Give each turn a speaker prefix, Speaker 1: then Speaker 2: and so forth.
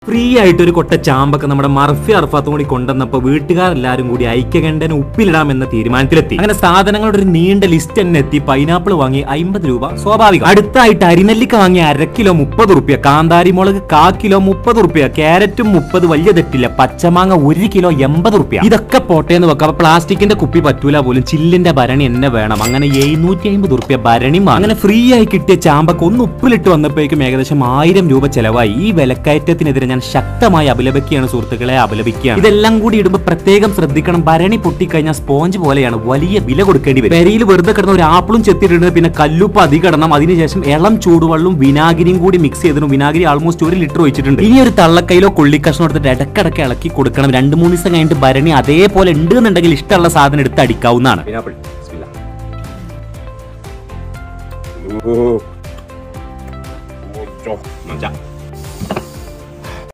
Speaker 1: Free ആയിട്ട് ഒരു കൊട്ട ചാമ്പൊക്കെ നമ്മുടെ മർഫി അർഫാത്തും കൂടി കൊണ്ടുവന്നപ്പോ വീട്ടുകാരെല്ലാരും കൂടി ഐക്യകണ്ഠന് ഉപ്പിലിടാം എന്ന തീരുമാനത്തിലെത്തി അങ്ങനെ സാധനങ്ങളുടെ ഒരു നീണ്ട ലിസ്റ്റ് തന്നെ എത്തി പൈനാപ്പിൾ വാങ്ങി അമ്പത് രൂപ സ്വാഭാവികം അടുത്തായിട്ട് അരിനെല്ലിക്ക വാങ്ങി അര കിലോ മുപ്പത് റുപ്യ കാന്താരി മുളക് കാ കിലോ മുപ്പത് റുപ്യ ക്യാരറ്റും മുപ്പത് വലിയ തെറ്റില്ല പച്ചമാങ്ങ ഒരു കിലോ എൺപത് റുപ്യ ഇതൊക്കെ പോട്ടെ എന്ന് വെക്കാം അപ്പൊ പ്ലാസ്റ്റിക്കിന്റെ കുപ്പി പറ്റൂല പോലും ചില്ലിന്റെ ഭരണി എന്നെ വേണം അങ്ങനെ എഴുന്നൂറ്റി അമ്പത് റുപ്യ ഭരണി വാങ്ങി. അങ്ങനെ ഫ്രീ ആയി കിട്ടിയ ചാമ്പക്ക് ഒന്ന് ഉപ്പിലിട്ട് വന്നപ്പോഴേക്കും ഏകദേശം ആയിരം രൂപ ചെലവായി ഈ വിലക്കയറ്റത്തിനെതിരെ ഞാൻ ശക്തമായി അപലപിക്കുകയാണ് സുഹൃത്തുക്കളെ അപലപിക്കുകയാണ് ഇതെല്ലാം കൂടി ഇടുമ്പോൾ പ്രത്യേകം ശ്രദ്ധിക്കണം ഭരണി പൊട്ടിക്കഴിഞ്ഞാൽ സ്പോഞ്ച് പോലെയാണ് വലിയ വില കൊടുക്കേണ്ടി വരും പെരയിൽ വെറുതെ കിടന്ന ഒരു ആപ്പിളും ചെത്തിയിട്ടുണ്ട് പിന്നെ കല്ലുപ്പ് അധികം ഇടണം അതിനുശേഷം ഇളം ചൂടുവെള്ളവും വിനാഗിരിയും കൂടി മിക്സ് ചെയ്തിട്ട് വിനാഗിരി ആൾമോസ്റ്റ് ഒരു ലിറ്റർ ഒഴിച്ചിട്ടുണ്ട് ഇനി ഒരു തള്ളക്കൈയിലോ കൊള്ളിക്കഷ്ണം എടുത്തിട്ട് ഇടക്കിടക്ക് ഇളക്കി കൊടുക്കണം രണ്ട് മൂന്ന് ദിവസം കഴിഞ്ഞിട്ട് ഭരണി അതേപോലെ ഉണ്ട് എന്നുണ്ടെങ്കിൽ ഇഷ്ടമുള്ള സാധനം എടുത്ത് അടിക്കാവുന്നതാണ്
Speaker 2: പൈനാപ്പിൾ ബിസ്മില്ലാ ഓ ഓ മജ